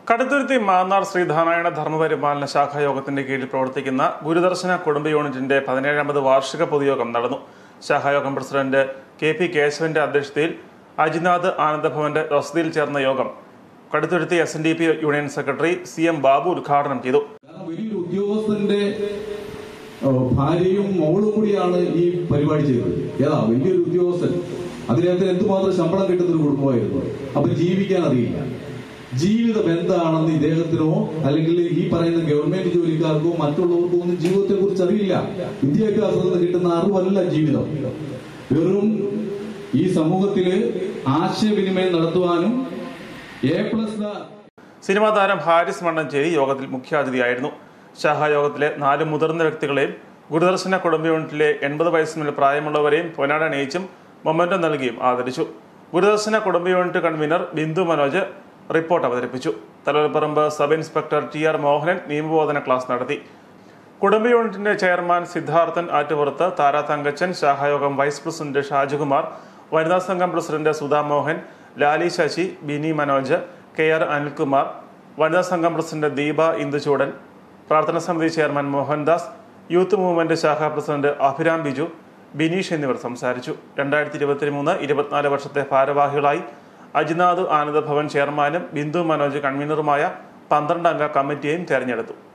കടുത്തുരുത്തി മാന്നാർ ശ്രീധാനായണ ധർമ്മപരിപാലന ശാഖായോഗത്തിന്റെ കീഴിൽ പ്രവർത്തിക്കുന്ന ഗുരുദർശന കുടുംബ യൂണിറ്റിന്റെ പതിനേഴാമത് വാർഷിക പൊതുയോഗം നടന്നു ശാഖായോഗം പ്രസിഡന്റ് കെ പി കേശവന്റെ അധ്യക്ഷതയിൽ അജിനാഥ് ആനന്ദഭവന്റെ വസതിയിൽ ചേർന്ന യോഗം Kaduthuruthy S N D P union secretary C M Babu ഉദ്ഘാടനം ചെയ്തു കാരണം വലിയൊരു ഉദ്യോഗസ്ഥന്റെ ഓ, ഭാര്യയും മോളും കൂടിയാണ് ഈ പരിപാടി ചെയ്തത് ഏതാ വലിയൊരു ഉദ്യോഗസ്ഥൻ അദ്ദേഹത്തിന് എന്തുമാത്രം ശമ്പളം കിട്ടുന്ന ഒരു കുടുംബമായിരുന്നു അപ്പൊ ജീവിക്കാൻ അറിയില്ല ജീവിതം എന്താണെന്ന് ഇദ്ദേഹത്തിനോ അല്ലെങ്കിൽ ഈ പറയുന്ന ഗവൺമെന്റ് ജോലിക്കാർക്കോ മറ്റുള്ളവർക്കോ ഒന്നും ജീവിതത്തെ കുറിച്ച് അറിയില്ല വിദ്യാഭ്യാസത്തിൽ നിന്ന് കിട്ടുന്ന അറിവല്ല ജീവിതം വെറും ഈ സമൂഹത്തില് ആശയവിനിമയം നടത്തുവാനും എ പ്ലസ് സിനിമാ താരം ഹാരിസ് മണ്ണഞ്ചേരി യോഗത്തിൽ മുഖ്യാതിഥിയായിരുന്നു ശാഖായോഗത്തിലെ നാല് മുതിർന്ന വ്യക്തികളെയും ഗുരുദർശന കുടുംബ യൂണിറ്റിലെ എൺപത് വയസ്സിനുള്ളിൽ പ്രായമുള്ളവരെയും പൊന്നാട അണിയിച്ചും മൊമെന്റം നൽകിയും ആദരിച്ചു ഗുരുദർശന കുടുംബ unit convener Bindu Manoj report അവതരിപ്പിച്ചു Thalavalparambu sub inspector T R Mohanan നിയമബോധന ക്ലാസ് നടത്തി കുടുംബ യൂണിറ്റിന്റെ ചെയർമാൻ സിദ്ധാർത്ഥൻ ആറ്റുപുറത്ത് താര തങ്കച്ചൻ ശാഖായോഗം വൈസ് പ്രസിഡന്റ് ഷാജുകുമാർ വനിതാ സംഘം president Sudha Mohan Lali Sasi Bini Manoj K R Anilkumar വനിതാ സംഘം പ്രസിഡന്റ് ദീപ ഇന്ദുചൂടൻ പ്രാർത്ഥനാ സമിതി ചെയർമാൻ മോഹൻദാസ് യൂത്ത് മൂവ്മെന്റ് ശാഖാ പ്രസിഡന്റ് അഭിരാം ബിജു ബിനീഷ് എന്നിവർ സംസാരിച്ചു രണ്ടായിരത്തി ഇരുപത്തി മൂന്ന് ഇരുപത്തിനാല് വർഷത്തെ ഭാരവാഹികളായി അജിനാഥ് ആനന്ദഭവൻ ചെയർമാനും ബിന്ദു മനോജ് കൺവീനറുമായ പന്ത്രണ്ട് അംഗ കമ്മിറ്റിയെയും തെരഞ്ഞെടുത്തു